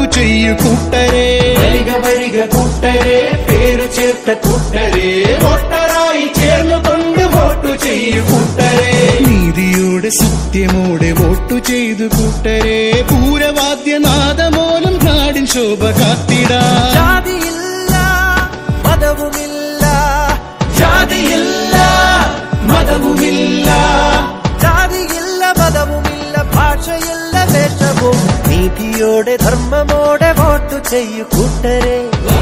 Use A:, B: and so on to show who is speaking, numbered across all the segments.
A: ചെയ്യു കൂട്ടരെ
B: വരിക വരിക കൂട്ടരെ പേര് ചേർത്ത കൂട്ടരെ വോട്ടറായി ചേർന്നുകൊണ്ട് വോട്ടു ചെയ്യൂ കൂട്ടരെ
A: നീതിയോടെ സത്യമോടെ വോട്ടു ചെയ്തു കൂട്ടരെ പൂരവാദ്യനാദമോലം നാടിൻ ശോഭ കാത്തിടാ
C: ജാതിയില്ല മതവുമില്ല
B: ജാതിയില്ല മതവുമില്ല
C: ജാതിയില്ല മതവുമില്ല ഭാഷയില്ല വേഷവും നീതിയോടെ ധർമ്മമോടെ വോട്ടു ചെയ്യൂ കൂട്ടരെ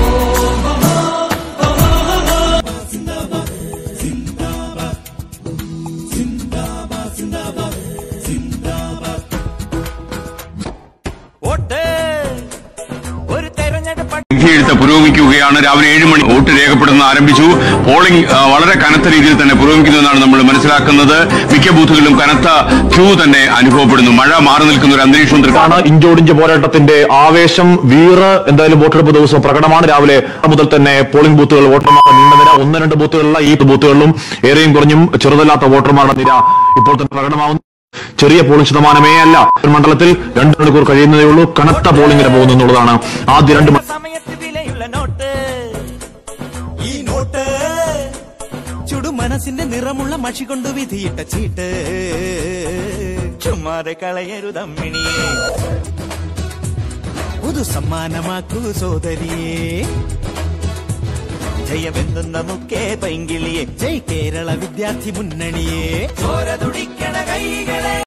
C: വോട്ട് ഒരു തെരഞ്ഞെടുപ്പ്
D: വിധിയെഴുത്ത് പുരോഗമിക്കുകയാണ് രാവിലെ ഏഴ് മണി വോട്ട് രേഖപ്പെടുന്ന ആരംഭിച്ചു പോളിംഗ് ആ, വളരെ കനത്ത രീതിയിൽ തന്നെ പുരോഗമിക്കുന്നതെന്നാണ് നമ്മൾ മനസ്സിലാക്കുന്നത് മിക്ക ബൂത്തുകളിലും കനത്ത ക്യൂ തന്നെ അനുഭവപ്പെടുന്നു മഴ മാറി നിൽക്കുന്ന ഒരു അന്തരീക്ഷവും ദൃ-
E: ആണ് ഇഞ്ചോടിഞ്ച് പോരാട്ടത്തിന്റെ ആവേശം വീറ് എന്തായാലും വോട്ടെടുപ്പ് ദിവസം പ്രകടമാണ് രാവിലെ മുതൽ തന്നെ പോളിംഗ് ബൂത്തുകൾ വോട്ടർമാരുടെ നീണ്ട നിര ഒന്ന് രണ്ട് ബൂത്തുകളിലുള്ള ഈ ബൂത്തുകളിലും ഏറെയും കുറഞ്ഞും ചെറുതല്ലാത്ത വോട്ടർമാരുടെ നിര ഇപ്പോൾ തന്നെ പ്രകടമാവുന്നു ചെറിയ പോളിംഗ് ശതമാനമേ അല്ല ഒരു മണ്ഡലത്തിൽ രണ്ട് മണിക്കൂർ കഴിയുന്നതേ ഉള്ളൂ കനത്ത പോളിംഗിന് പോകുന്നു എന്നുള്ളതാണ് ആദ്യ രണ്ട് മ-
C: സമയത്ത് വിലയുള്ള നോട്ട് ഈ നോട്ട് ചുടു മനസ്സിന്റെ നിറമുള്ള മഷി കൊണ്ട് വിധിയിട്ട ചീട്ട് ചുമ്മാതെ കളയരുതമ്മിണിയെ പുതു സമ്മാനമാക്കൂ സോദരിയെ ജയമെന്തുന്ന മുക്കേ പൈങ്കിളിയെ ജയ് കേരള വിദ്യാർത്ഥി മുന്നണിയെ ചോര തുടിക്കണ കൈകളെ